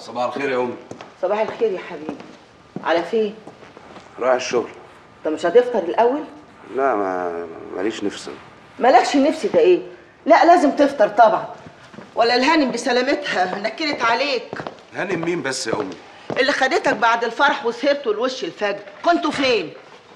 صباح الخير يا امي صباح الخير يا حبيبي على فين رايح الشغل انت مش هتفطر الاول لا ما ماليش نفس مالكش نفسي ده ايه لا لازم تفطر طبعا ولا الهانم بسلامتها نكرت عليك هانم مين بس يا امي اللي خدتك بعد الفرح وسهرتوا لوش الفجر كنتوا فين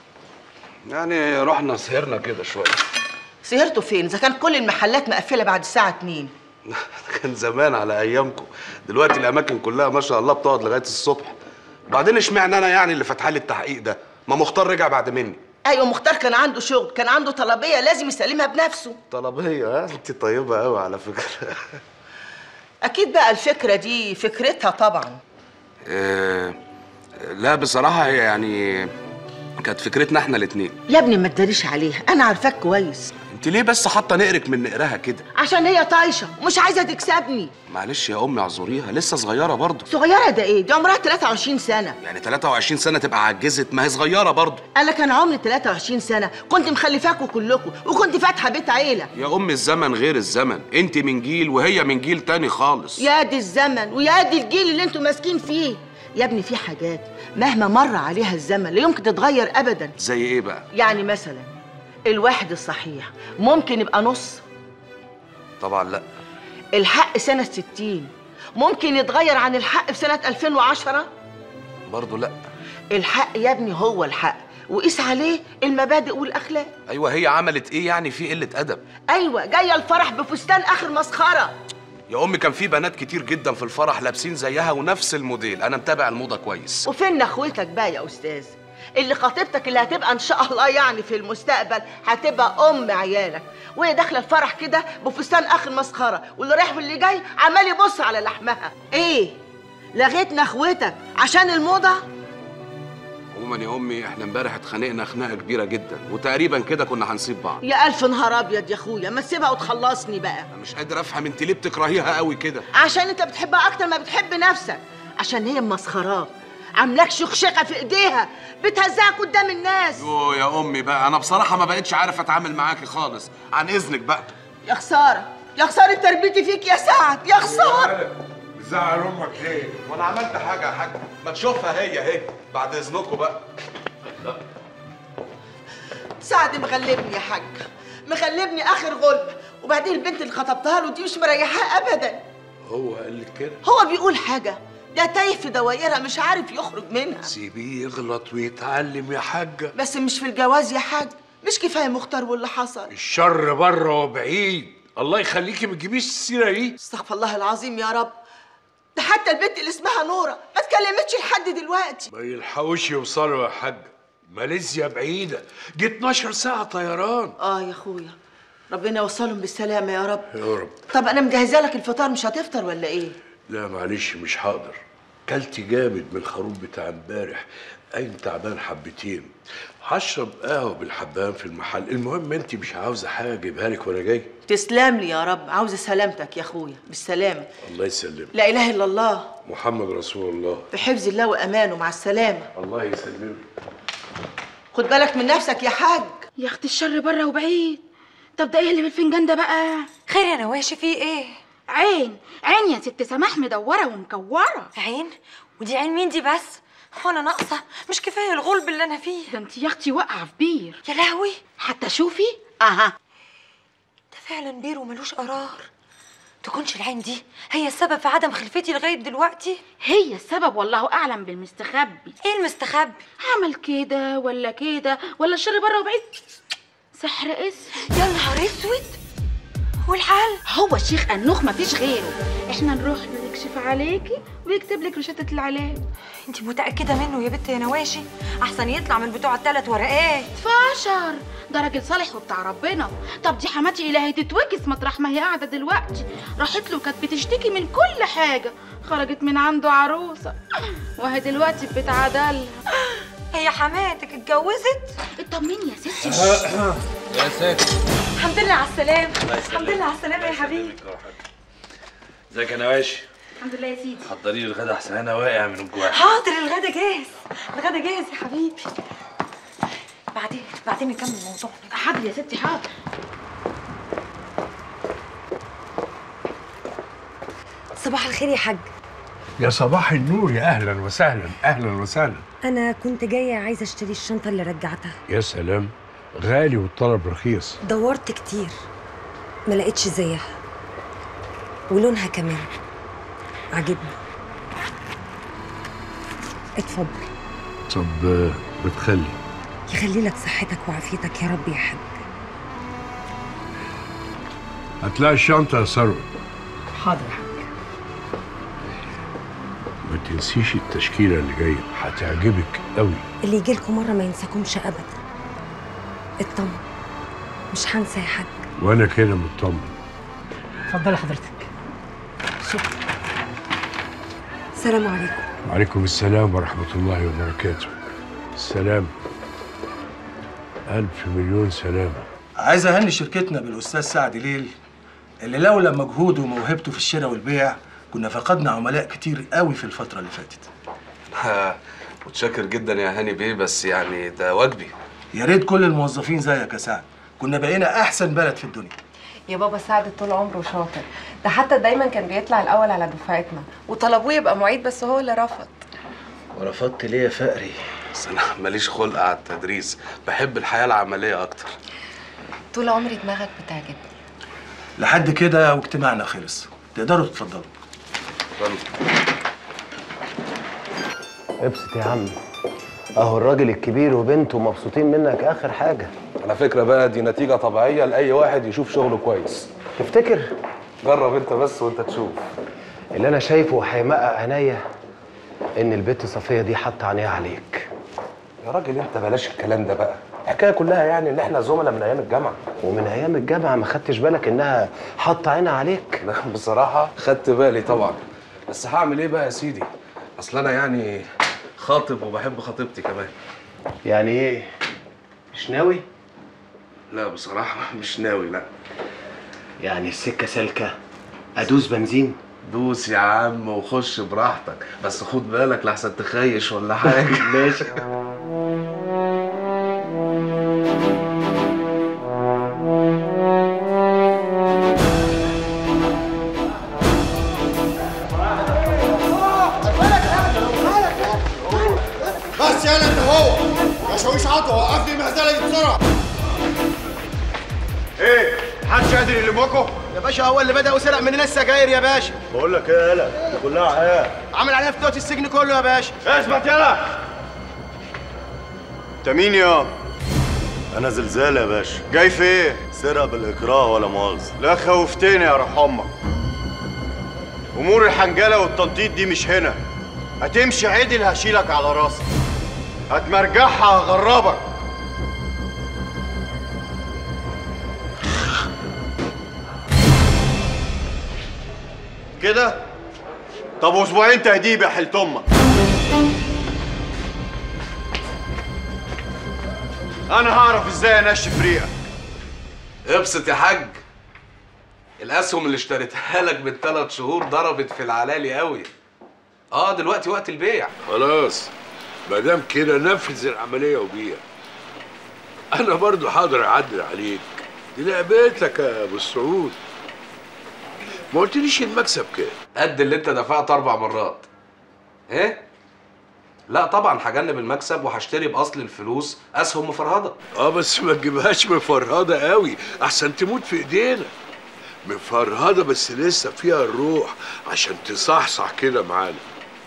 يعني رحنا سهرنا كده شويه سهرتوا فين اذا كان كل المحلات مقفله بعد الساعه 2 كان زمان على ايامكم دلوقتي الاماكن كلها ما شاء الله بتقعد لغايه الصبح وبعدين اشمعنى انا يعني اللي فاتحه لي التحقيق ده ما مختار رجع بعد مني ايوه مختار كان عنده شغل كان عنده طلبيه لازم يسلمها بنفسه طلبيه ها انت طيبه قوي على فكره اكيد بقى الفكره دي فكرتها طبعا آه، لا بصراحه هي يعني كانت فكرتنا احنا الاتنين يا ابني ما تداريش عليها انا عارفاك كويس انت ليه بس حاطه نقرك من نقرها كده عشان هي طايشه ومش عايزه تكسبني معلش يا امي اعذريها لسه صغيره برضه صغيره ده ايه دي عمرها 23 سنه يعني 23 سنه تبقى عجزت ما هي صغيره برضه انا كان عمري 23 سنه كنت مخلفاكوا كلكم وكنت فاتحه بيت عيله يا ام الزمن غير الزمن انت من جيل وهي من جيل تاني خالص يا دي الزمن ويا دي الجيل اللي انتوا ماسكين فيه يا ابني في حاجات مهما مر عليها الزمن لا يمكن تتغير ابدا زي ايه بقى يعني مثلا الواحد الصحيح ممكن يبقى نص طبعا لا الحق سنه 60 ممكن يتغير عن الحق في سنه 2010 برضه لا الحق يا ابني هو الحق وقيس عليه المبادئ والاخلاق ايوه هي عملت ايه يعني في قله ادب ايوه جايه الفرح بفستان اخر مسخره يا امي كان في بنات كتير جدا في الفرح لابسين زيها ونفس الموديل انا متابع الموضه كويس وفين اخوتك بقى يا استاذ اللي خطيبتك اللي هتبقى ان شاء الله يعني في المستقبل هتبقى ام عيالك وهي داخله الفرح كده بفستان اخر مسخره واللي رايح واللي جاي عمال يبص على لحمها ايه لغيتنا اخوتك عشان الموضه عموما يا امي احنا امبارح اتخانقنا خناقه كبيره جدا وتقريبا كده كنا هنسيب بعض يا الف نهار ابيض يا اخويا ما تسيبها وتخلصني بقى انا مش قادر افهم انت ليه بتكرهيها قوي كده عشان انت بتحبها اكتر ما بتحب نفسك عشان هي مسخراك عاملاك شخشقه في ايديها بتهزقك قدام الناس يو يا امي بقى انا بصراحه ما بقتش عارف اتعامل معاكي خالص عن اذنك بقى يا خساره يا خساره تربيتي فيك يا سعد يا خساره بتزعل امك ليه؟ وانا عملت حاجه يا حاج ما تشوفها هي اهي بعد اذنكم بقى سعد مغلبني يا حاج مغلبني اخر غلب وبعدين البنت اللي خطبتها له دي مش مريحاه ابدا هو قال لك كده هو بيقول حاجه ده تايه في دوايرها مش عارف يخرج منها سيبيه يغلط ويتعلم يا حاجة بس مش في الجواز يا حاج مش كفايه مختار واللي حصل الشر بره وبعيد الله يخليكي ما تجيبيش السيرة دي استغفر الله العظيم يا رب ده حتى البنت اللي اسمها نوره ما اتكلمتش لحد دلوقتي ما يلحقوش يوصلوا يا حاجة ماليزيا بعيدة دي 12 ساعة طيران اه يا اخويا ربنا يوصلهم بالسلامه يا رب يا رب طب انا مجهزه لك الفطار مش هتفطر ولا ايه لا معلش مش هقدر كلت جامد من الخروف بتاع امبارح قايم تعبان حبتين هشرب قهوة بالحبان في المحل المهم انت مش عاوزة حاجة اجيبها لك وانا جاي تسلم لي يا رب عاوزه سلامتك يا اخويا بالسلامه الله يسلمك لا اله الا الله محمد رسول الله في حفظ الله وامانه مع السلامه الله يسلمك خد بالك من نفسك يا حاج يا اختي الشر بره وبعيد طب ده ايه اللي في الفنجان ده بقى خير يا نواشي في ايه عين عين يا ست سماح مدوره ومكوره عين ودي عين مين دي بس هو انا ناقصه مش كفايه الغلب اللي انا فيه ده انت يا اختي واقعه في بير يا لهوي حتى شوفي اها ده فعلا بير وملوش قرار تكونش العين دي هي السبب في عدم خلفتي لغايه دلوقتي هي السبب والله اعلم بالمستخبي ايه المستخبي عمل كده ولا كده ولا الشر بره وبعيد سحر اسم يا نهار اسود والحل هو الشيخ انوخ مفيش غيره احنا نروح له يكشف عليكي ويكتب لك روشته العلاج انت متاكده منه يا بنت يا نواشي احسن يطلع من بتوع الثلاث ورقات فاشر ده راجل صالح وبتاع ربنا طب دي حماتي الهي تتوكس مطرح ما هي قاعده دلوقتي راحت له كانت بتشتكي من كل حاجه خرجت من عنده عروسه وهي دلوقتي في بيت عدل هي حماتك اتجوزت اطمني يا ستي يا ساتر الحمد لله على السلامه الحمد لله على السلامه يا حبيبي ازيك يا نواشي الحمد لله يا سيدي حضري لي الغدا احسن انا واقع من الجوع حاضر الغدا جاهز الغدا جاهز يا حبيبي بعدين بعدين نكمل موضوعنا حاضر يا ستي حاضر صباح الخير يا حاج يا صباح النور يا اهلا وسهلا اهلا وسهلا انا كنت جايه عايزه اشتري الشنطه اللي رجعتها يا سلام غالي والطلب رخيص دورت كتير ما لقيتش زيها ولونها كمان عجبني اتفضل طب آه، بتخلي يخلي لك صحتك وعافيتك يا رب يا حاج هتلاقي الشنطه يا ثروت حاضر يا حاج ما تنسيش التشكيله اللي جايه هتعجبك قوي اللي يجي لكم مره ما ينساكمش ابدا اطمن مش هنسى يا حاج وانا كده مطمن اتفضلي حضرتك سلام عليكم وعليكم السلام ورحمه الله وبركاته السلام الف مليون سلامه عايز اهني شركتنا بالاستاذ سعد ليل اللي لولا مجهوده وموهبته في الشراء والبيع كنا فقدنا عملاء كتير قوي في الفتره اللي فاتت متشكر جدا يا هاني بيه بس يعني ده واجبي يا ريت كل الموظفين زيك يا سعد كنا بقينا احسن بلد في الدنيا يا بابا سعد طول عمره شاطر ده حتى دايما كان بيطلع الاول على دفعتنا وطلبوه يبقى معيد بس هو اللي رفض ورفضت ليه يا فقري بس انا ماليش خلق على التدريس بحب الحياه العمليه اكتر طول عمري دماغك بتعجبني لحد كده واجتماعنا خلص تقدروا تتفضلوا اتفضل. ابسط يا عم اهو الراجل الكبير وبنته مبسوطين منك اخر حاجه على فكره بقى دي نتيجه طبيعيه لاي واحد يشوف شغله كويس تفتكر جرب انت بس وانت تشوف اللي انا شايفه هيمقق عينيا ان البت صفيه دي حاطه عينيها عليك يا راجل انت بلاش الكلام ده بقى الحكايه كلها يعني ان احنا زملاء من ايام الجامعه ومن ايام الجامعه ما خدتش بالك انها حاطه عينها عليك لا بصراحه خدت بالي طبعا بس هعمل ايه بقى يا سيدي اصل انا يعني خاطب وبحب خطيبتي كمان يعني ايه مش ناوي لا بصراحه مش ناوي لا يعني السكه سالكه ادوس بنزين دوس يا عم وخش براحتك بس خد بالك لحسن تخيش ولا حاجه ماشي بس يلا انت هو يا شاويش عطوه وقف لي المهزله دي بسرعه ايه محدش قادر يلمكوا يا باشا هو اللي بدأ وسرق مننا السجاير يا باشا بقول لك ايه يالا دي كلها عيال عامل علينا في توت السجن كله يا باشا اثبت يلا انت مين يا انا زلزال يا باشا جاي في ايه سرقه بالاكراه ولا مؤاخذه لا خوفتني يا روح امك امور الحنجله والتنطيط دي مش هنا هتمشي عدل هشيلك على راسك هتمرجعها هغربك كده طب واسبوعين تهديب يا حلت امك انا هعرف ازاي انشف ريقك ابسط يا حاج الاسهم اللي اشتريتها لك من ثلاث شهور ضربت في العلالي قوي اه دلوقتي وقت البيع خلاص ما دام كده نفذ العمليه وبيع انا برضو حاضر اعدل عليك دي لعبتك يا ابو السعود ما قلتليش المكسب كام قد اللي انت دفعته اربع مرات ايه لا طبعا هجنب المكسب وهشتري باصل الفلوس اسهم مفرهده اه بس ما تجيبهاش مفرهده قوي احسن تموت في ايدينا مفرهده بس لسه فيها الروح عشان تصحصح كده معانا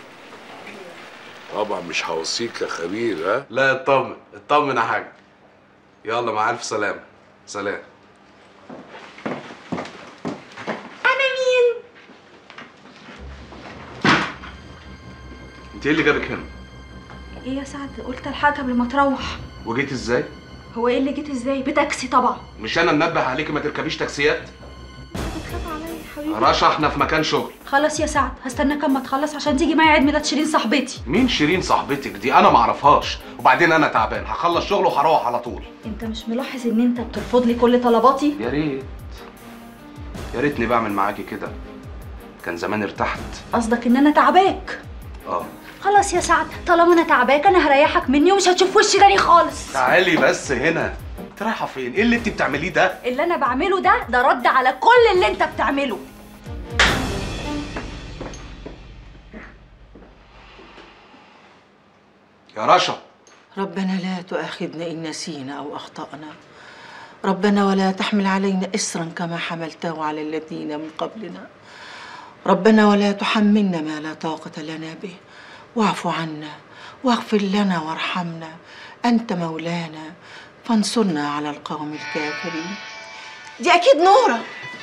طبعا مش هوصيك يا خبير ها لا اطمن اطمن يا حاج يلا مع الف سلامه سلام انا مين انت ايه اللي جابك هنا ايه يا سعد قلت الحاجة قبل ما تروح وجيت ازاي هو ايه اللي جيت ازاي بتاكسي طبعا مش انا منبه عليكي ما تركبيش تاكسيات بتخاف عليا يا حبيبي رشا احنا في مكان شغل خلاص يا سعد هستناك اما تخلص عشان تيجي معايا عيد ميلاد شيرين صاحبتي مين شيرين صاحبتك دي انا معرفهاش وبعدين انا تعبان هخلص شغل وهروح على طول انت مش ملاحظ ان انت بترفض لي كل طلباتي يا ريت يا ريتني بعمل معاكي كده كان زمان ارتحت قصدك ان انا تعباك اه خلاص يا سعد طالما انا تعباك انا هريحك مني ومش هتشوف وشي تاني خالص تعالي بس هنا انت رايحه فين ايه اللي انت بتعمليه ده اللي انا بعمله ده ده رد على كل اللي انت بتعمله يا رشا ربنا لا تؤاخذنا إن نسينا أو أخطأنا ربنا ولا تحمل علينا إسرا كما حملته على الذين من قبلنا ربنا ولا تحملنا ما لا طاقة لنا به واعف عنا واغفر لنا وارحمنا أنت مولانا فانصرنا على القوم الكافرين دي أكيد نورة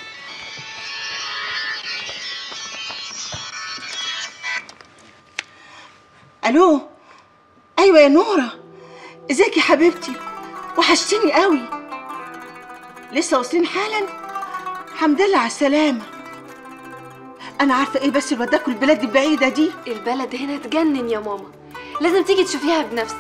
ألو أيوة يا نورة ازيك يا حبيبتي وحشتني قوي لسه واصلين حالا الحمد لله على السلامة أنا عارفة إيه بس وداكوا البلاد البعيدة دي البلد هنا تجنن يا ماما لازم تيجي تشوفيها بنفسك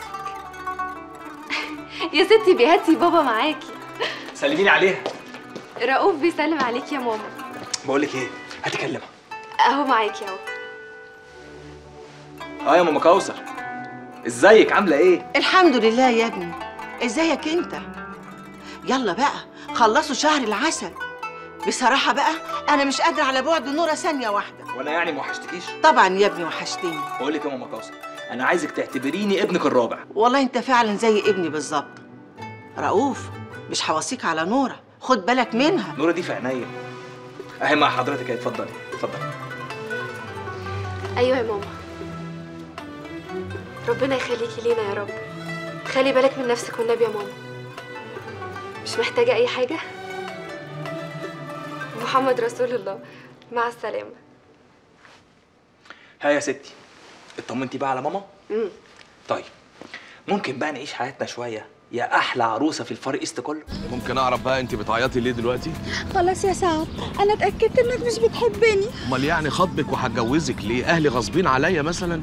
يا ستي بهاتي بابا معاكي سلميني عليها رؤوف بيسلم عليك يا ماما بقول لك ايه هتكلمها اهو معاكي اهو اه يا ماما كوثر ازيك عامله ايه الحمد لله يا ابني ازيك انت يلا بقى خلصوا شهر العسل بصراحة بقى أنا مش قادرة على بعد نورة ثانية واحدة وانا يعني ما وحشتكيش طبعا يا ابني وحشتني بقول لك يا ماما كوثر انا عايزك تعتبريني ابنك الرابع والله أنت فعلا زي ابني بالظبط رؤوف مش هوصيك على نورة خد بالك منها نورة دي في عينيا اهي مع حضرتك اهي اتفضلي اتفضلي ايوه يا ماما ربنا يخليكي لينا يا رب خلي بالك من نفسك والنبي يا ماما مش محتاجة أي حاجة محمد رسول الله مع السلامة ها يا ستي اطمنتي بقى على ماما مم. طيب ممكن بقى نعيش حياتنا شويه يا احلى عروسه في الفار ايست كله ممكن اعرف بقى انت بتعيطي ليه دلوقتي خلاص يا سعد انا اتاكدت انك مش بتحبني امال يعني خطبك وهتجوزك ليه اهلي غاصبين عليا مثلا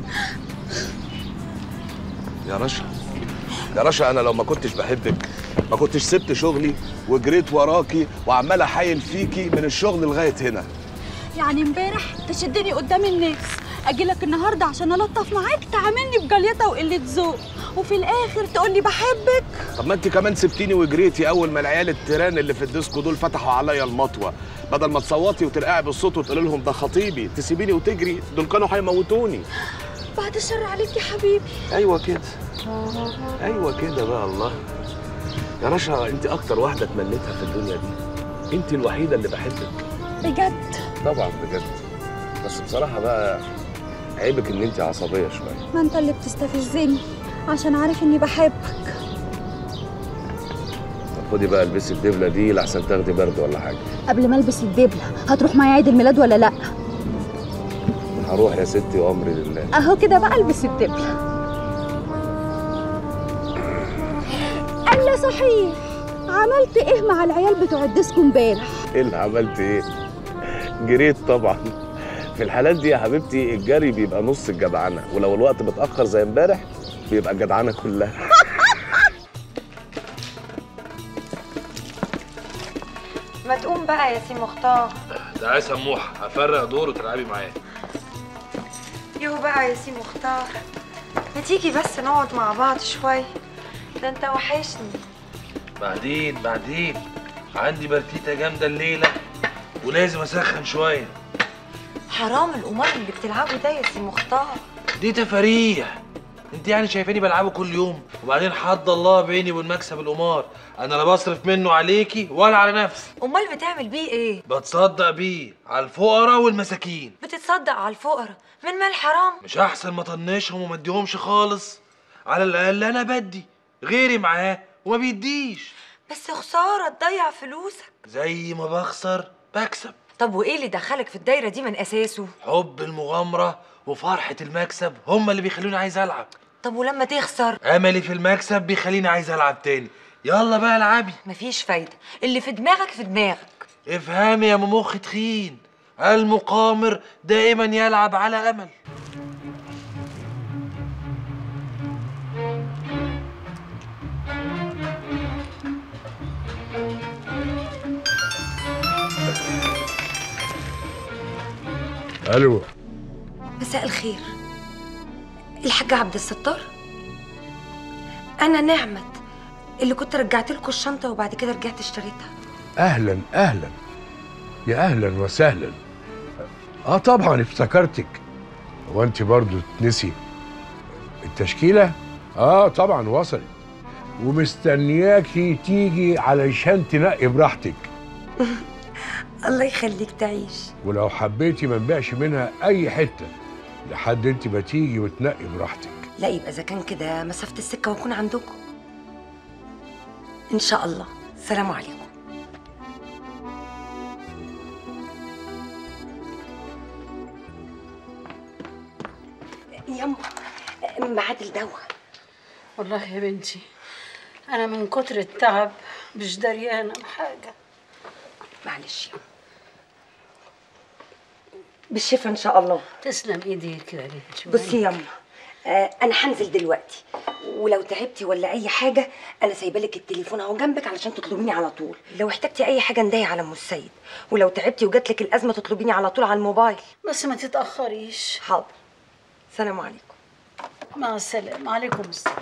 يا رشا يا رشا انا لو ما كنتش بحبك ما كنتش سبت شغلي وجريت وراكي وعمال احايل فيكي من الشغل لغايه هنا يعني امبارح تشدني قدام الناس اجيلك النهارده عشان الطف معاك تعاملني بجليطه وقله ذوق وفي الاخر تقولي بحبك طب ما انت كمان سبتيني وجريتي اول ما العيال التيران اللي في الديسكو دول فتحوا عليا المطوه بدل ما تصوتي وترقعي بالصوت وتقولي لهم ده خطيبي تسيبيني وتجري دول كانوا هيموتوني بعد الشر عليك يا حبيبي ايوه كده ايوه كده بقى الله يا رشا انت اكتر واحده اتمنيتها في الدنيا دي انت الوحيده اللي بحبك بجد طبعا بجد بس بصراحه بقى عيبك ان انت عصبيه شويه ما انت اللي بتستفزني عشان عارف اني بحبك طب خدي بقى البسي الدبله دي لحسن تاخدي برد ولا حاجه قبل ما البس الدبله هتروح معايا عيد الميلاد ولا لا هروح يا ستي وامري لله اهو كده بقى البس الدبله الا صحيح عملت ايه مع العيال بتوع الديسكو امبارح ايه اللي عملت ايه جريت طبعا في الحالات دي يا حبيبتي الجري بيبقى نص الجدعنه ولو الوقت متاخر زي امبارح بيبقى الجدعنه كلها ما تقوم بقى يا سي مختار تعالي سموحه هفرق دور وتلعبي معايا يو بقى يا سي مختار ما تيجي بس نقعد مع بعض شوية ده انت وحشني بعدين بعدين عندي برتيته جامده الليله ولازم اسخن شويه حرام القمار اللي بتلعبه ده يا سي مختار دي تفاريح انت يعني شايفاني بلعبه كل يوم وبعدين حد الله بيني وبين مكسب القمار انا لا بصرف منه عليكي ولا على نفسي امال بتعمل بيه ايه بتصدق بيه على الفقراء والمساكين بتتصدق على الفقراء من مال حرام مش احسن ما طنشهم وما اديهمش خالص على الاقل انا بدي غيري معاه وما بيديش بس خسارة تضيع فلوسك زي ما بخسر بكسب طب وايه اللي دخلك في الدايرة دي من اساسه حب المغامره وفرحه المكسب هما اللي بيخلوني عايز العب طب ولما تخسر املي في المكسب بيخليني عايز العب تاني يلا بقى العبي مفيش فايدة اللي في دماغك في دماغك افهمي يا مخ تخين المقامر دائما يلعب على امل الو مساء الخير الحاج عبد الستار انا نعمت اللي كنت رجعت لكم الشنطه وبعد كده رجعت اشتريتها اهلا اهلا يا اهلا وسهلا اه طبعا افتكرتك هو انت برضو تنسي التشكيله اه طبعا وصلت ومستنياكي تيجي علشان تنقي براحتك الله يخليك تعيش ولو حبيتي ما نبيعش منها اي حته لحد انت ما تيجي وتنقي براحتك لا يبقى اذا كان كده مسافه السكه واكون عندكم ان شاء الله سلام عليكم يما ميعاد الدواء والله يا بنتي انا من كتر التعب مش دريانه بحاجه معلش يما بالشفا ان شاء الله تسلم ايديك يا بنتي بصي يما آه انا هنزل دلوقتي ولو تعبتي ولا اي حاجه انا سايبه لك التليفون اهو جنبك علشان تطلبيني على طول لو احتجتي اي حاجه نداي على ام السيد ولو تعبتي وجات لك الازمه تطلبيني على طول على الموبايل بس ما تتاخريش حاضر سلام عليكم مع السلامه عليكم السلام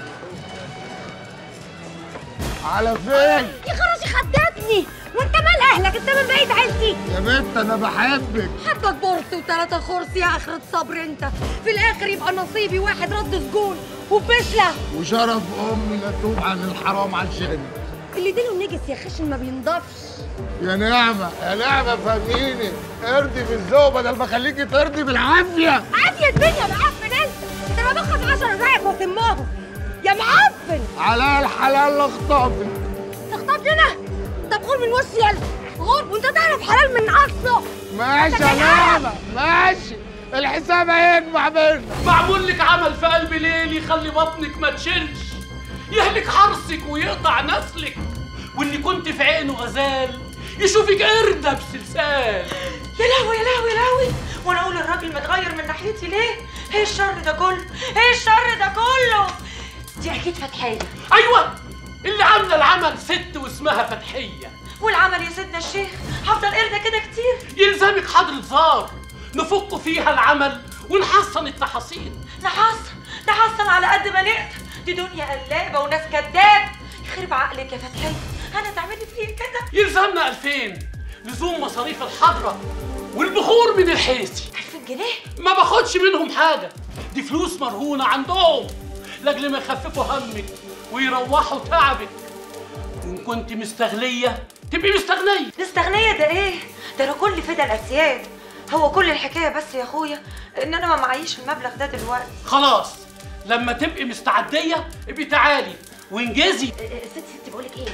على فين؟ يا خراشي خدتني وانت مال اهلك انت من بعيد عيلتي يا بنت انا بحبك حبك بورس وثلاثة خرس يا اخرة صبر انت في الاخر يبقى نصيبي واحد رد سجون وفشلة وشرف امي لا توب عن الحرام عشان اللي ديله نجس يا خشن ما بينضفش يا نعمة يا نعمة فهميني ارضي بالذوق بدل ما اخليكي ترضي بالعافية عافية الدنيا معفن انت انت ما باخد 10 دقايق واسمهم يا معفن على الحلال اخطافك تخطفني انا طب غور من وشي يلا غور وانت تعرف حلال من اصله ماشي يا نعمة ماشي الحساب هيجمع بينا معمول لك عمل في قلب ليل يخلي بطنك ما تشيلش يهلك حرصك ويقطع نسلك واللي كنت في عينه غزال يشوفك قردة بسلسال يا لهوي يا لهوي يا لهوي وانا اقول الراجل متغير من ناحيتي ليه؟ ايه الشر ده كله؟ ايه الشر ده كله؟ دي اكيد فتحيه ايوه اللي عامله العمل ست واسمها فتحيه والعمل يا سيدنا الشيخ هفضل قرده كده كتير يلزمك حضرة زار نفك فيها العمل ونحصن التحاصيل نحصن نحصن على قد ما نقدر دي دنيا قلابه وناس كداب يخرب عقلك يا فتحيه انا تعملي فيا كده يلزمنا ألفين لزوم مصاريف الحضرة والبخور من الحيسي 2000 جنيه ما باخدش منهم حاجة دي فلوس مرهونة عندهم لأجل ما يخففوا همك ويروحوا تعبك وإن كنت مستغلية تبقي مستغنية مستغنيه ده ايه؟ ده انا كل فدا الاسياد هو كل الحكايه بس يا اخويا ان انا ما معيش المبلغ ده دلوقتي خلاص لما تبقي مستعدية ابقي تعالي وانجزي ست ست بقول لك ايه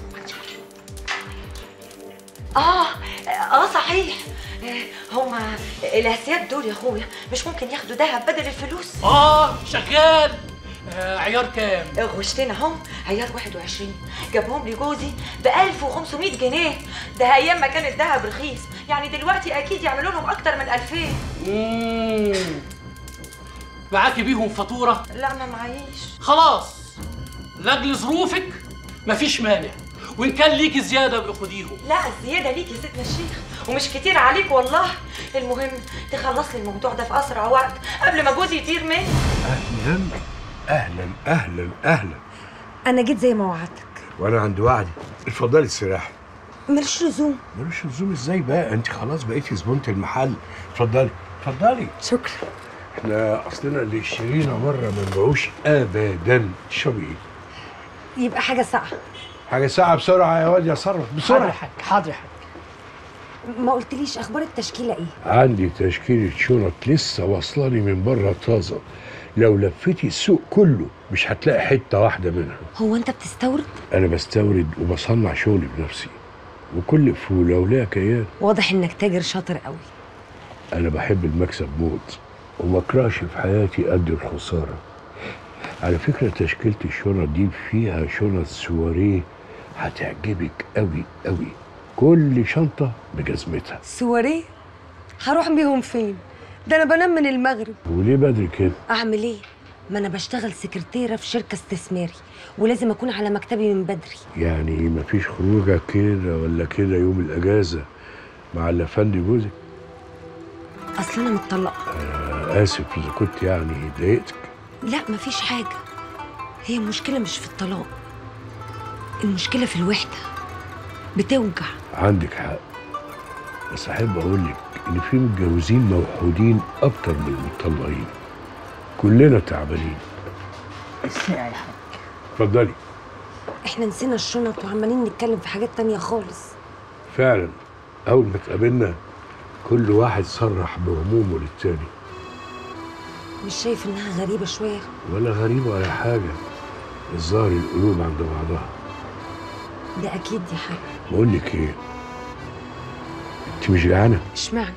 اه اه صحيح آه، هما الاسياد دول يا اخويا مش ممكن ياخدوا دهب بدل الفلوس اه شغال آه عيار كام غشتين اهم عيار 21 جابهم لي جوزي ب 1500 جنيه ده ايام ما كان الذهب رخيص يعني دلوقتي اكيد يعملوا لهم اكتر من 2000 مم. معاكي بيهم فاتورة لا ما معيش خلاص لاجل ظروفك مفيش مانع وان كان ليكي زياده ابقي خديهم لا الزياده ليك يا سيدنا الشيخ ومش كتير عليك والله المهم تخلص لي الموضوع ده في اسرع وقت قبل ما جوزي يطير مني اهلا اهلا اهلا اهلا انا جيت زي ما وعدتك وانا عند وعدي اتفضلي استراحي ماليش لزوم ملوش لزوم ازاي بقى انت خلاص بقيتي زبونة المحل اتفضلي اتفضلي شكرا احنا اصلنا اللي اشترينا مره ما نبيعوش ابدا تشربي ايه يبقى حاجه ساقعه حاجه ساعه بسرعه يا واد يا صرف حاضر يا بسرعه حاج حاضر يا حاج ما قلتليش اخبار التشكيله ايه عندي تشكيله شنط لسه واصلاني من بره طازه لو لفيتي السوق كله مش هتلاقي حته واحده منها هو انت بتستورد انا بستورد وبصنع شغلي بنفسي وكل فوله وليها كيان واضح انك تاجر شاطر قوي انا بحب المكسب موت وما اكرهش في حياتي قد الخساره على فكره تشكيله الشنط دي فيها شنط سواريه هتعجبك قوي قوي كل شنطه بجزمتها سواريه هروح بيهم فين ده انا بنام من المغرب وليه بدري كده اعمل ايه ما انا بشتغل سكرتيره في شركه استثماري ولازم اكون على مكتبي من بدري يعني مفيش خروجه كده ولا كده يوم الاجازه مع الافندي جوزك اصل انا متطلقه آه اسف اذا كنت يعني ضايقتك لا مفيش حاجه هي المشكله مش في الطلاق المشكله في الوحده بتوجع عندك حق بس احب اقول لك ان في متجوزين موحودين اكتر من المطلقين كلنا تعبانين يا حاج اتفضلي احنا نسينا الشنط وعمالين نتكلم في حاجات تانية خالص فعلا اول ما اتقابلنا كل واحد صرح بهمومه للتاني مش شايف انها غريبة شوية ولا غريب ولا حاجه الظاهر القلوب عند بعضها ده اكيد يا حاج بقول لك ايه انت مش جعانه اشمعنى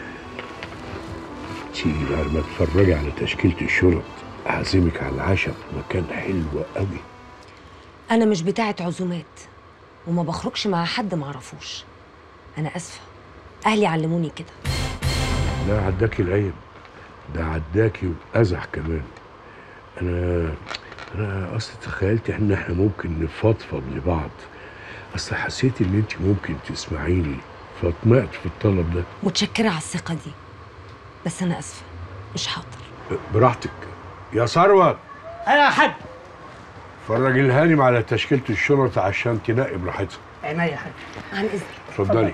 تيجي بعد ما تتفرجي على تشكيله الشرط اعزمك على العشاء في مكان حلو قوي انا مش بتاعه عزومات وما بخرجش مع حد معرفوش انا اسفة اهلي علموني كده ده عداكي العيب ده عداكي وازح كمان انا انا اصل تخيلت ان احنا ممكن نفضفض لبعض اصل حسيت ان انت ممكن تسمعيني فاطمأت في الطلب ده متشكرة على الثقة دي بس انا اسفة مش حاضر براحتك يا ثروت انا يا حاج فرج الهانم على تشكيله الشرط عشان تنقي براحتها عينيا يا حاج عن اذنك اتفضلي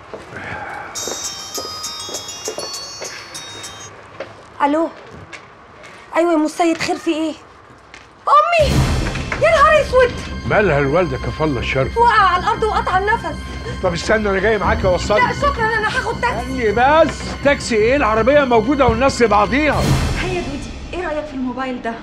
الو ايوه يا مسيد خير في ايه امي يا نهار اسود مالها الوالده كفالة الشر وقع على الارض وقطع النفس طب استنى انا جاي معاك اوصلك لا شكرا انا هاخد تاكسي بس تاكسي ايه العربيه موجوده والناس لبعضيها هيا دودي ايه رايك في الموبايل ده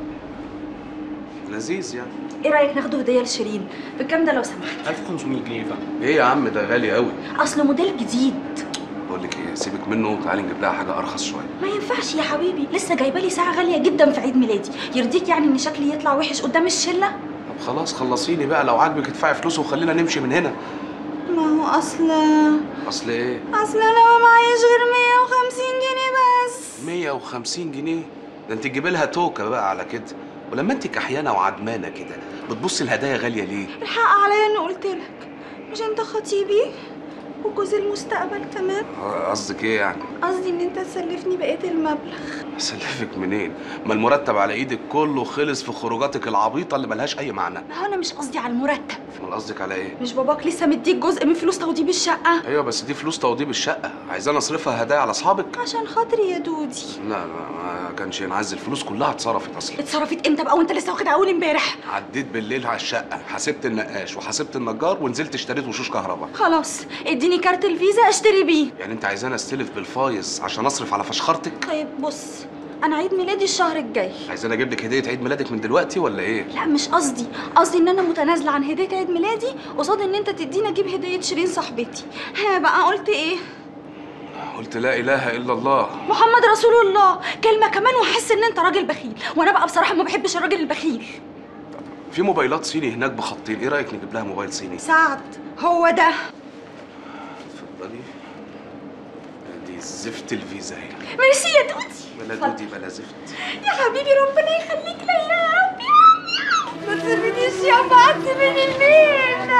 لذيذ يعني ايه رايك ناخده هديه لشيرين بكام ده لو سمحت 1500 جنيه فاهم ايه يا عم ده غالي قوي اصله موديل جديد بقول لك ايه سيبك منه وتعالي نجيب لها حاجه ارخص شويه ما ينفعش يا حبيبي لسه جايبه لي ساعه غاليه جدا في عيد ميلادي يرضيك يعني ان شكلي يطلع وحش قدام الشله طب خلاص خلصيني بقى لو عاجبك ادفعي فلوس وخلينا نمشي من هنا ما هو اصل اصل ايه اصل انا ما معيش غير 150 جنيه بس 150 جنيه ده انت تجيبي لها توكه بقى على كده ولما انت كحيانه وعدمانه كده بتبصي الهدايا غاليه ليه الحق عليا اني قلت لك مش انت خطيبي وجوز المستقبل كمان قصدك ايه يعني قصدي ان انت تسلفني بقيه المبلغ اسلفك منين ما المرتب على ايدك كله خلص في خروجاتك العبيطه اللي ملهاش اي معنى ما هو انا مش قصدي على المرتب امال قصدك على ايه مش باباك لسه مديك جزء من فلوس توضيب الشقه ايوه بس دي فلوس توضيب الشقه عايزانا اصرفها هدايا على اصحابك عشان خاطري يا دودي لا لا ما كانش ينعز الفلوس كلها اتصرفت اصلا اتصرفت امتى بقى وانت لسه واخدها اول امبارح عديت بالليل على الشقه حسبت النقاش وحسبت النجار ونزلت اشتريت وشوش كهرباء خلاص اديني كارت الفيزا اشتري بيه يعني انت عايزانا استلف بالفايز عشان اصرف على فشخرتك طيب بص انا عيد ميلادي الشهر الجاي عايزانا اجيب لك هديه عيد ميلادك من دلوقتي ولا ايه لا مش قصدي قصدي ان انا متنازله عن هديه عيد ميلادي قصاد ان انت تديني اجيب هديه شيرين صاحبتي ها بقى قلت ايه قلت لا اله الا الله محمد رسول الله كلمه كمان واحس ان انت راجل بخيل وانا بقى بصراحه ما بحبش الراجل البخيل في موبايلات صيني هناك بخطين ايه رايك نجيب لها موبايل صيني سعد هو ده اتفضلي دي زفت الفيزا اهي ميرسي يا دودي بلا دودي بلا زفت يا حبيبي ربنا يخليك ليا يا رب يا ما تسيبنيش يا بعض من البيت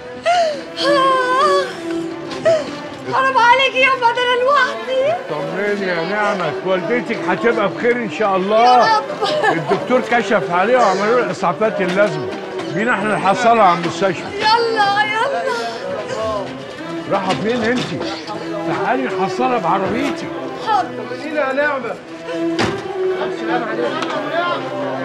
حرام عليك يا ده انا لوحدي طمني يا نعمة والدتك هتبقى بخير ان شاء الله يا رب. الدكتور كشف عليها وعملوا له الاسعافات اللازمه بينا احنا نحصلها على المستشفى يلا يلا راحه فين انت تعالي نحصلها بعربيتي حاضر طمنينا يا نعمة السلام عليكم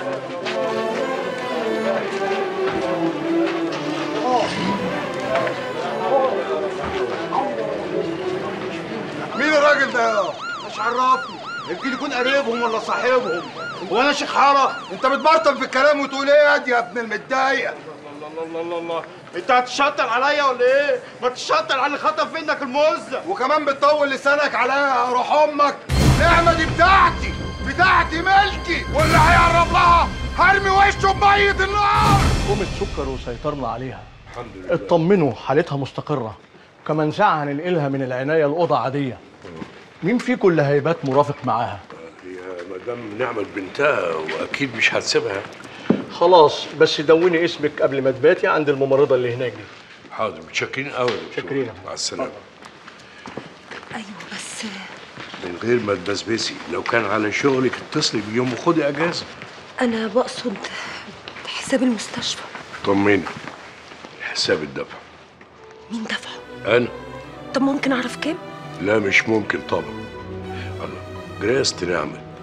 مين الراجل ده؟ مش عرفني يمكن يكون قريبهم ولا صاحبهم هو انا شيخ حاره انت بتبرطم في الكلام وتقول ايه يا دي يا ابن المتضايق الله الله الله الله انت هتشطر عليا ولا ايه؟ ما تشطر على اللي خطف منك المزه وكمان بتطول لسانك عليا روح امك نعمه دي بتاعتي بتاعتي ملكي واللي هيقرب لها هرمي وشه بميه النار كومة سكر وسيطرنا عليها الحمد لله اطمنوا حالتها مستقرة كمان ساعة هننقلها من العناية لأوضة عادية مين فيكم اللي هيبات مرافق معاها؟ هي مدام نعمة بنتها واكيد مش هتسيبها خلاص بس دوني اسمك قبل ما تباتي عند الممرضة اللي هناك دي حاضر متشكرين قوي يا دكتور. متشكرين. مع السلامه ايوه بس من غير ما تبسبسي لو كان على شغلك اتصلي بيوم وخدي اجازه انا بقصد حساب المستشفى طمني حساب الدفع مين دفعه انا طب ممكن اعرف كام لا مش ممكن طبعا الله جريست نعمة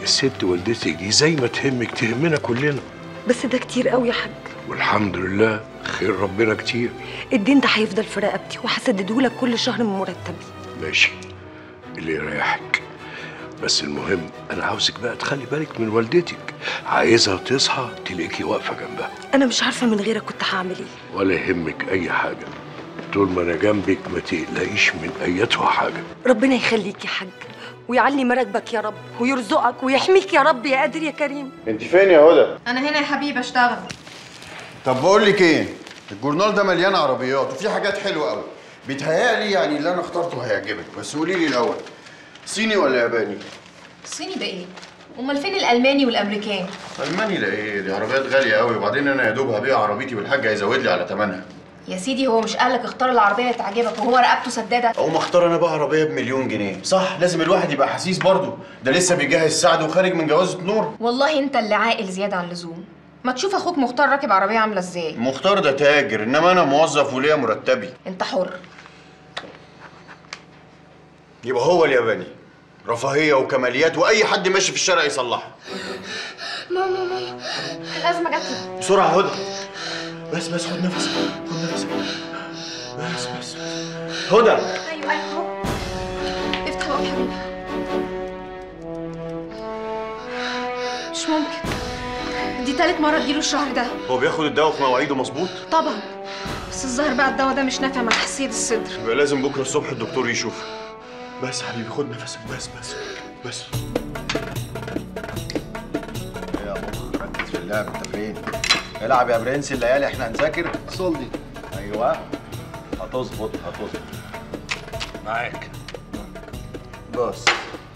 الست والدتك دي زي ما تهمك تهمنا كلنا بس ده كتير قوي يا حاج والحمد لله خير ربنا كتير الدين ده هيفضل في رقبتي وهسددهولك كل شهر من مرتبي ماشي اللي يريحك بس المهم انا عاوزك بقى تخلي بالك من والدتك عايزها تصحى تلاقيكي واقفه جنبها انا مش عارفه من غيرك كنت هعمل ايه ولا يهمك اي حاجه طول ما انا جنبك ما تقلقيش من ايتها حاجه ربنا يخليك يا حاج ويعلي مراتبك يا رب ويرزقك ويحميك يا رب يا قادر يا كريم انت فين يا هدى انا هنا يا حبيبي اشتغل طب بقول لك ايه الجورنال ده مليان عربيات وفي حاجات حلوه قوي بيتهيألي يعني اللي انا اخترته هيعجبك بس قولي لي الاول صيني ولا ياباني الصيني ده ايه امال فين الالماني والامريكاني الماني لا ايه دي عربيات غاليه قوي وبعدين انا يا دوب هبيع عربيتي والحاج هيزود لي على ثمنها يا سيدي هو مش قالك اختار العربيه اللي تعجبك وهو رقبته سداده اقوم اختار انا بقى عربيه بمليون جنيه صح لازم الواحد يبقى حسيس برضه ده لسه بيجهز سعد وخارج من جوازه نور والله انت اللي عاقل زياده عن اللزوم ما تشوف اخوك مختار راكب عربيه عامله ازاي مختار ده تاجر انما انا موظف وليا مرتبي انت حر يبقى هو الياباني رفاهيه وكماليات واي حد ماشي في الشارع يصلحها ماما ماما الازمه جات لي بسرعه هدى بس بس خد نفسك خد نفسك بس بس هدى ايوه ايوه اهو افتح بقى يا حبيبي مش ممكن دي تالت مره تجيله الشهر ده هو بياخد الدواء في مواعيده مظبوط طبعا بس الظاهر بقى الدواء ده مش نافع مع حساسيه الصدر يبقى لازم بكره الصبح الدكتور يشوفه بس يا حبيبي خد نفسك بس بس بس يا مخ ركز في اللعب انت فين؟ العب يا برنس الليالي احنا هنذاكر صلي ايوه هتظبط هتظبط معاك بص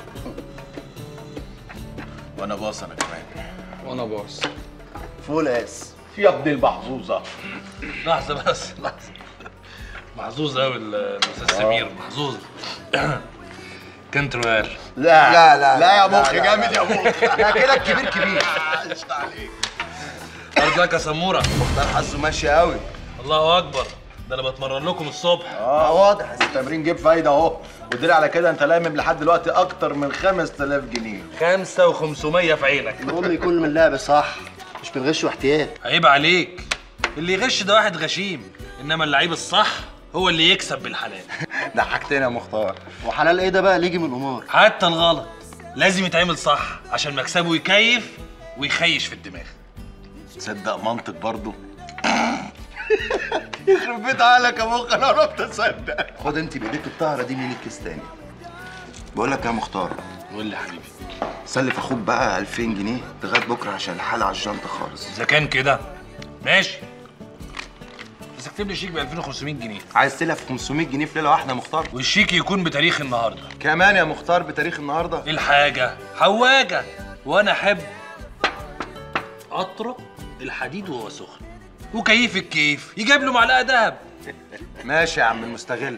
وانا باص انا كمان وانا باص فول اس يا ابن المحظوظه لحظة بس لحظة محظوظ قوي الاستاذ سمير محظوظ كنت رويال لا لا لا لا يا مخ لا، جامد لا. يا مخ لا كده الكبير كبير ارجع لك يا سمورة مختار حظه ماشي قوي الله اكبر ده انا بتمرن لكم الصبح اه واضح التمرين جيب فايده اهو ودليل على كده انت لامم لحد دلوقتي اكتر من 5000 جنيه خمسة وخمسمية في عينك المهم يكون من اللعب صح مش بنغش واحتيال عيب عليك اللي يغش ده واحد غشيم انما اللعيب الصح هو اللي يكسب بالحلال ضحكتني يا مختار وحلال ايه ده بقى اللي يجي من القمار حتى الغلط لازم يتعمل صح عشان مكسبه يكيف ويخيش في الدماغ تصدق منطق برضه يخرب بيت عقلك يا مخ انا قربت اصدق خد انت بايديك الطاهره دي من الكيس تاني بقول لك يا مختار قول لي يا حبيبي سلف اخوك بقى 2000 جنيه لغايه بكره عشان الحاله على الجنطه خالص اذا كان كده ماشي بس اكتب لي شيك ب 2500 جنيه عايز تلف 500 جنيه في ليله واحده يا مختار والشيك يكون بتاريخ النهارده كمان يا مختار بتاريخ النهارده الحاجه حواجه وانا احب اطرق الحديد وهو سخن وكيف الكيف يجيب له معلقه دهب ماشي يا عم المستغل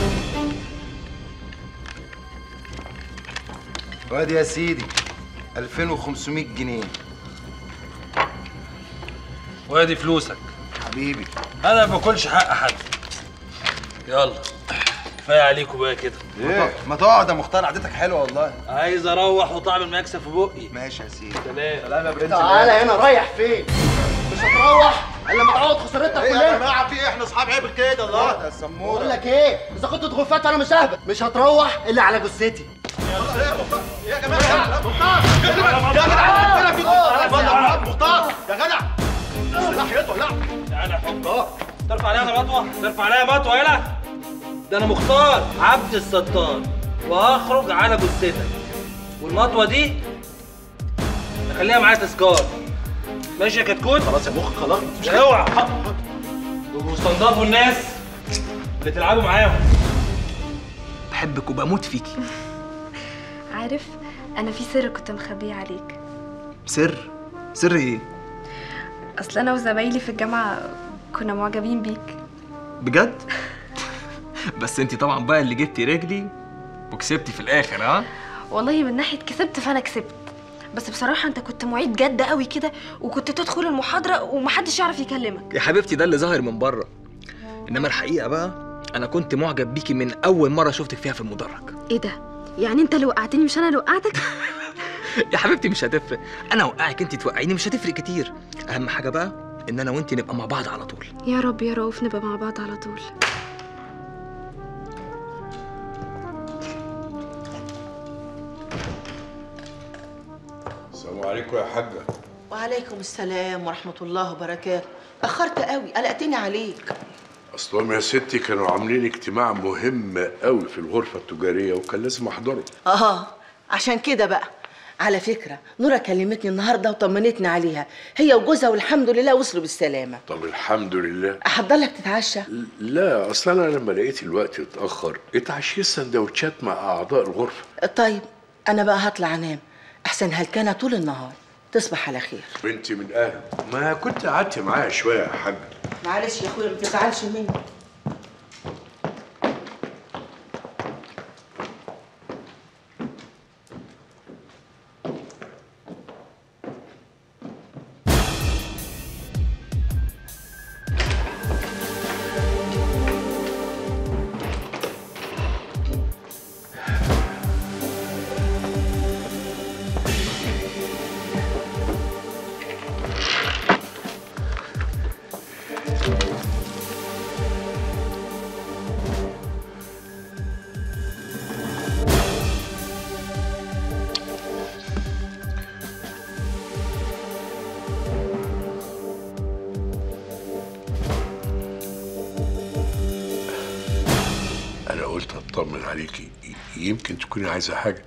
وادي يا سيدي 2500 جنيه وادي فلوسك حبيبي انا ما باكلش حق حد يلا كفايه عليكم بقى كده ايه ما تقعد يا مختار قعدتك حلوه والله عايز اروح وطعم المكسب في بقي ماشي يا سيدي سلام سلام يا برنس تعالى هنا رايح فين؟ مش هتروح الا لما تعوض خسارتك ايه كلها يا جماعه في ايه احنا اصحاب عيب كده الله يا سموره بقول لك ايه؟ اذا كنت اتغفلت انا مش ههبط مش هتروح الا على جثتي يا جماعه مختار يا جدع يا جدع مختار يا جدع ناحيته لا تعالى حب ترفع عليها مطوه ترفع عليها مطوه يلا ده انا مختار عبد الستار وهخرج على جثتك والمطوه دي اخليها معايا تذكار ماشي يا كتكوت خلاص يا مخ خلاص مش اوعى واستنضفوا الناس اللي تلعبوا معاهم بحبك وبموت فيكي عارف انا في سر كنت مخبيه عليك سر سر ايه اصل انا وزمايلي في الجامعه كنا معجبين بيك بجد بس انت طبعا بقى اللي جبتي رجلي وكسبتي في الاخر ها والله من ناحيه كسبت فانا كسبت بس بصراحه انت كنت معيد جد قوي كده وكنت تدخل المحاضره ومحدش يعرف يكلمك يا حبيبتي ده اللي ظاهر من بره انما الحقيقه بقى انا كنت معجب بيكي من اول مره شفتك فيها في المدرج ايه ده يعني انت اللي وقعتني مش انا اللي وقعتك يا حبيبتي مش هتفرق انا اوقعك انت توقعيني مش هتفرق كتير اهم حاجه بقى ان انا وانت نبقى مع بعض على طول يا رب يا رؤوف نبقى مع بعض على طول السلام عليكم يا حاجه وعليكم السلام ورحمة الله وبركاته أخرت قوي قلقتني عليك اصلهم يا ستي كانوا عاملين اجتماع مهم قوي في الغرفه التجاريه وكان لازم احضره اه عشان كده بقى على فكرة نورة كلمتني النهاردة وطمنتني عليها هي وجوزها والحمد لله وصلوا بالسلامة طب الحمد لله أحضر لك تتعشى لا اصل انا لما لقيت الوقت اتاخر اتعشيت سندوتشات مع اعضاء الغرفه طيب أنا بقى هطلع أنام أحسن هلكانة طول النهار تصبح على خير بنتي من اهل ما كنت قعدت معاها شويه يا حاج معلش يا أخويا ما تزعلش مني انا قلت اطمن عليكي ي- يمكن تكوني عايزه حاجه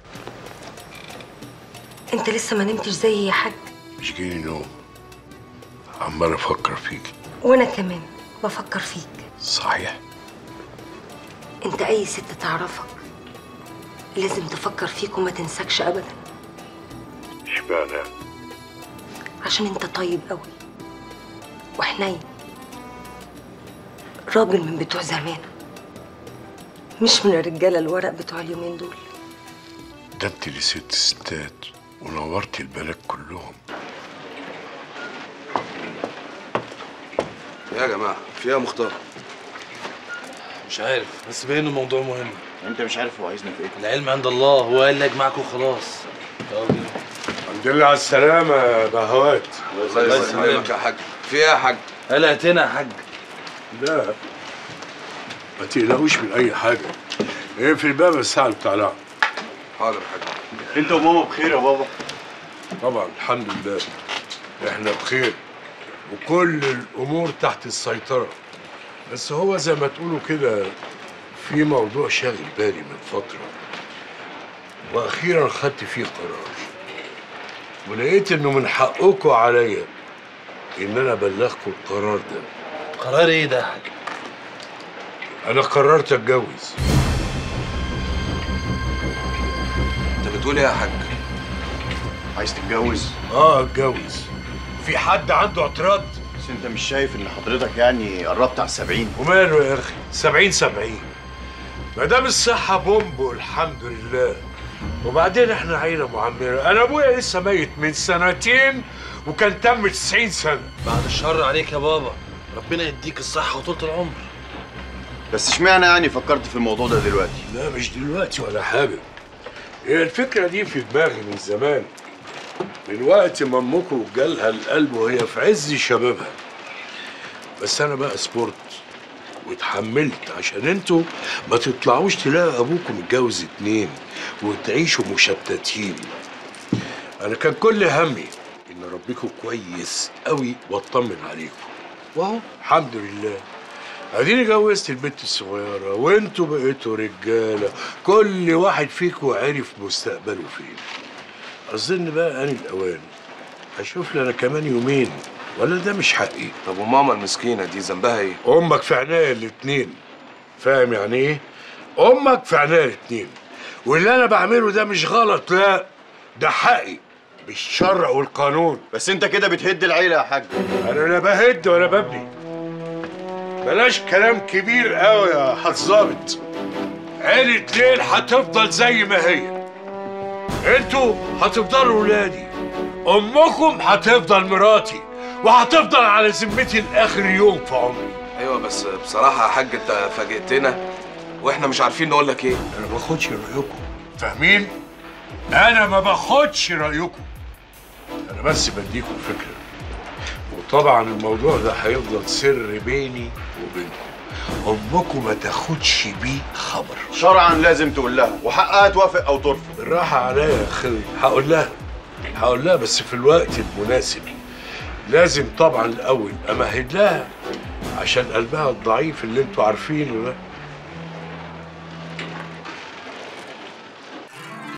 انت لسه ما نمتش زيي يا حاج مش جاي نوم عمال افكر فيكي وانا كمان بفكر فيك صحيح انت اي ست تعرفك لازم تفكر فيك وما تنساكش ابدا اشمعنى عشان انت طيب قوي وحنين راجل من بتوع زمان مش من الرجاله الورق بتوع اليومين دول ده انت اللي ست ستات ونورتي البلد كلهم يا جماعه فيها مختار مش عارف بس باين الموضوع مهم انت مش عارف هو عايزنا في ايه العلم عند الله هو قال لي اجمعكم وخلاص يلا بينا الحمد لله على السلامه يا بهوات الله يسلمك يا حاج في ايه يا حاج قلقتنا يا حاج لا ما تقلقوش من اي حاجه اقفل الباب الساعه بتاع لعب حاضر يا حاج انت وماما بخير يا بابا طبعا الحمد لله احنا بخير وكل الامور تحت السيطره بس هو زي ما تقولوا كده في موضوع شاغل بالي من فتره واخيرا خدت فيه قرار ولقيت انه من حقكم عليا ان انا ابلغكم القرار ده قرار ايه ده يا حاج انا قررت اتجوز انت بتقول ايه يا حاج عايز تتجوز اه اتجوز في حد عنده اعتراض بس انت مش شايف ان حضرتك يعني قربت على السبعين وماله يا اخي 70 70 ما دام الصحه بومب والحمد لله وبعدين احنا عيله معمره انا ابويا لسه ميت من سنتين وكان تم 90 سنه بعد الشر عليك يا بابا ربنا يديك الصحة وطولة العمر بس اشمعنى يعني فكرت في الموضوع ده دلوقتي لا مش دلوقتي ولا حاجه هي الفكره دي في دماغي من زمان من وقت ما امكم جالها القلب وهي في عز شبابها بس انا بقى سبورت واتحملت عشان انتوا ما تطلعوش تلاقوا ابوكم متجوز اتنين وتعيشوا مشتتين انا كان كل همي ان اربيكم كويس قوي واطمن عليكم واهو الحمد لله اديني جوزت البنت الصغيره وانتوا بقيتوا رجاله كل واحد فيكم عرف مستقبله فين اظن بقى اني الاوان اشوف لي انا كمان يومين ولا ده مش حقي طب وماما المسكينه دي ذنبها ايه امك في عينيا الاتنين فاهم يعني ايه امك في عينيا الاتنين واللي انا بعمله ده مش غلط لا ده حقي بالشرع والقانون بس انت كده بتهد العيله يا حاج انا لا بهد ولا ببني بلاش كلام كبير قوي يا حظابط عيلة ليل هتفضل زي ما هي انتوا هتفضلوا ولادي امكم هتفضل مراتي وهتفضل على ذمتي لاخر يوم في عمري ايوه بس بصراحه يا حاج انت فاجئتنا واحنا مش عارفين نقول لك ايه انا ما باخدش رايكم فاهمين انا ما باخدش رايكم انا بس بديكم فكره وطبعا الموضوع ده هيفضل سر بيني وبينكم امكم ما تاخدش بيه خبر شرعا لازم تقول لها وحقها توافق او ترفض بالراحه عليا يا اخي هقول لها هقول لها بس في الوقت المناسب لازم طبعا الاول امهد لها عشان قلبها الضعيف اللي انتوا عارفينه ده